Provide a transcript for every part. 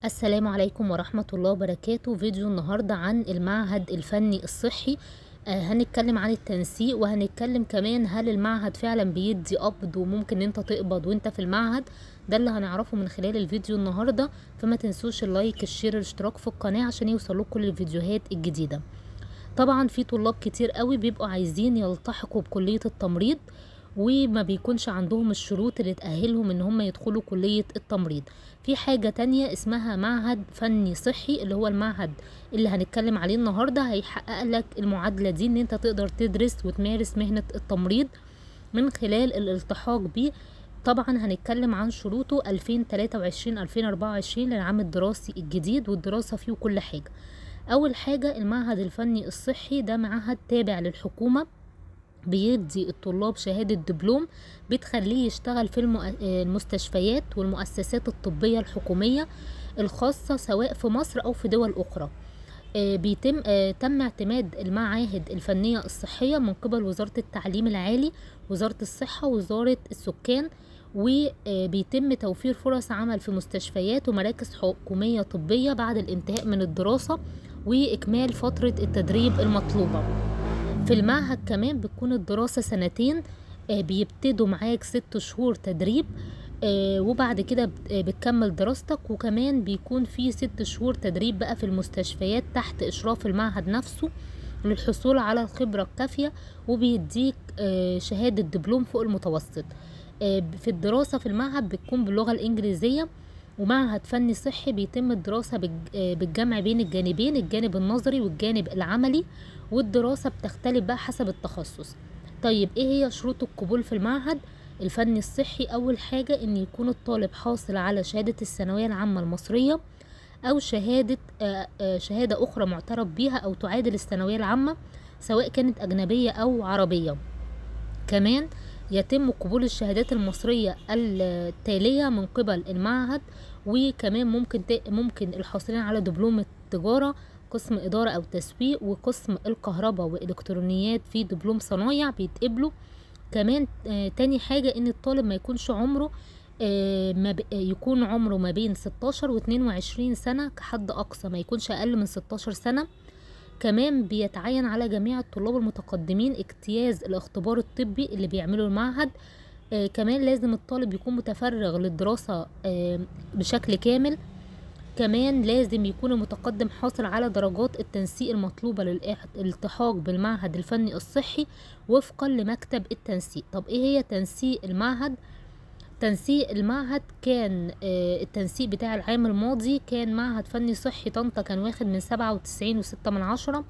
السلام عليكم ورحمة الله وبركاته فيديو النهاردة عن المعهد الفني الصحي آه هنتكلم عن التنسيق وهنتكلم كمان هل المعهد فعلا بيدي قبض وممكن انت تقبض وانت في المعهد ده اللي هنعرفه من خلال الفيديو النهاردة فما تنسوش اللايك الشير الاشتراك في القناة عشان يوصلوا كل الفيديوهات الجديدة طبعا في طلاب كتير قوي بيبقوا عايزين يلتحقوا بكلية التمريض وما بيكونش عندهم الشروط اللي تأهلهم ان هم يدخلوا كلية التمريض في حاجة تانية اسمها معهد فني صحي اللي هو المعهد اللي هنتكلم عليه النهاردة هيحقق لك المعادلة دي ان انت تقدر تدرس وتمارس مهنة التمريض من خلال الالتحاق بيه طبعا هنتكلم عن شروطه 2023 2024 للعام الدراسي الجديد والدراسة فيه كل حاجة اول حاجة المعهد الفني الصحي ده معهد تابع للحكومة بيدي الطلاب شهادة دبلوم بتخليه يشتغل في المستشفيات والمؤسسات الطبية الحكومية الخاصة سواء في مصر أو في دول أخرى بيتم تم اعتماد المعاهد الفنية الصحية من قبل وزارة التعليم العالي وزارة الصحة وزارة السكان وبيتم توفير فرص عمل في مستشفيات ومراكز حكومية طبية بعد الانتهاء من الدراسة وإكمال فترة التدريب المطلوبة في المعهد كمان بتكون الدراسة سنتين بيبتدوا معاك ست شهور تدريب وبعد كده بتكمل دراستك وكمان بيكون في ست شهور تدريب بقى في المستشفيات تحت إشراف المعهد نفسه للحصول على الخبرة الكافية وبيديك شهادة دبلوم فوق المتوسط في الدراسة في المعهد بتكون باللغة الإنجليزية ومعهد فني صحي بيتم الدراسة بالجمع بين الجانبين الجانب النظري والجانب العملي والدراسة بتختلف بقى حسب التخصص طيب ايه هي شروط القبول في المعهد الفني الصحي اول حاجة ان يكون الطالب حاصل على شهادة الثانوية العامة المصرية او شهادة آآ آآ شهادة اخرى معترف بيها او تعادل الثانوية العامة سواء كانت اجنبية او عربية كمان يتم قبول الشهادات المصرية التالية من قبل المعهد وكمان ممكن ممكن الحاصلين على دبلوم التجارة قسم إدارة أو تسويق وقسم الكهرباء وإلكترونيات في دبلوم صنايع بيتقبلوا كمان آه تاني حاجة إن الطالب ما يكونش عمره آه ما يكون عمره ما بين 16 و 22 سنة كحد أقصى ما يكونش أقل من 16 سنة كمان بيتعين على جميع الطلاب المتقدمين اجتياز الاختبار الطبي اللي بيعمله المعهد آه كمان لازم الطالب يكون متفرغ للدراسة آه بشكل كامل كمان لازم يكون المتقدم حاصل على درجات التنسيق المطلوبة للالتحاق بالمعهد الفني الصحي وفقا لمكتب التنسيق طب ايه هي تنسيق المعهد تنسيق المعهد كان آه التنسيق بتاع العام الماضي كان معهد فني صحي طنطا كان واخد من سبعة وتسعين وستة من عشرة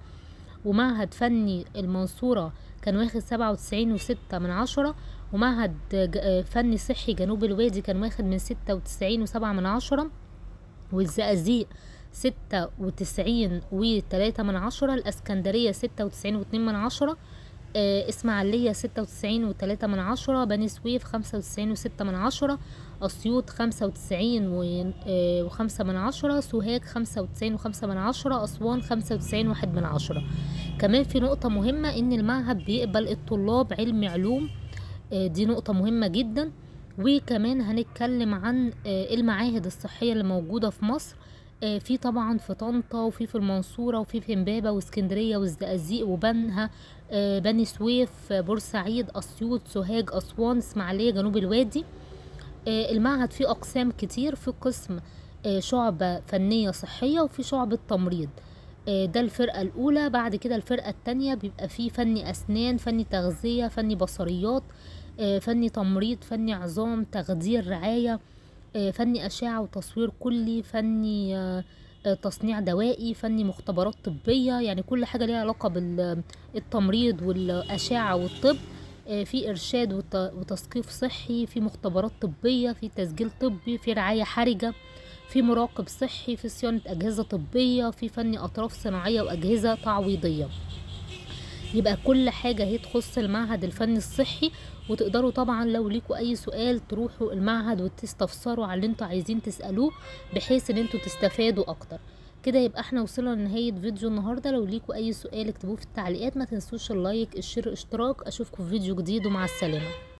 ومعهد فني المنصورة كان واخد سبعة وتسعين وستة من عشرة ومعهد فني صحي جنوب الوادي كان واخد من ستة وتسعين وسبعة من عشرة والزقازيق ستة وتسعين وتلاتة من عشرة الاسكندرية ستة وتسعين واتنين من عشرة آه اسماعيلية ستة وتسعين وتلاتة من عشرة بني سويف خمسة وتسعين وستة من عشرة اسيوط خمسة وتسعين وخمسة من عشرة سوهاج خمسة وتسعين وخمسة من عشرة اسوان خمسة وتسعين واحد من عشرة كمان في نقطة مهمة ان المعهد بيقبل الطلاب علم علوم آه دي نقطة مهمة جدا وكمان هنتكلم عن المعاهد الصحية اللي موجودة في مصر في طبعا في طنطا وفي في المنصورة وفي في امبابة واسكندرية والزقازيق وبنها بني سويف بورسعيد اسيوط سوهاج اسوان اسماعيلية جنوب الوادي المعهد فيه اقسام كتير في قسم شعبة فنية صحية وفي شعبة تمريض ده الفرقة الأولى بعد كده الفرقة التانية بيبقى فيه فني أسنان فني تغذية فني بصريات فني تمريض فني عظام تخدير رعاية فني أشعة وتصوير كلي فني تصنيع دوائي فني مختبرات طبية يعني كل حاجة ليها علاقة بالتمريض والأشعة والطب في إرشاد وتثقيف صحي في مختبرات طبية في تسجيل طبي في رعاية حرجة في مراقب صحي في صيانة أجهزة طبية في فني أطراف صناعية وأجهزة تعويضية يبقى كل حاجة هي تخص المعهد الفني الصحي وتقدروا طبعا لو ليكوا اي سؤال تروحوا المعهد وتستفسروا على اللي انتوا عايزين تسألوه بحيث ان انتوا تستفادوا اكتر كده يبقى احنا وصلنا لنهاية فيديو النهاردة لو ليكوا اي سؤال اكتبوه في التعليقات ما تنسوش اللايك الشير اشتراك اشوفكم في فيديو جديد ومع السلامة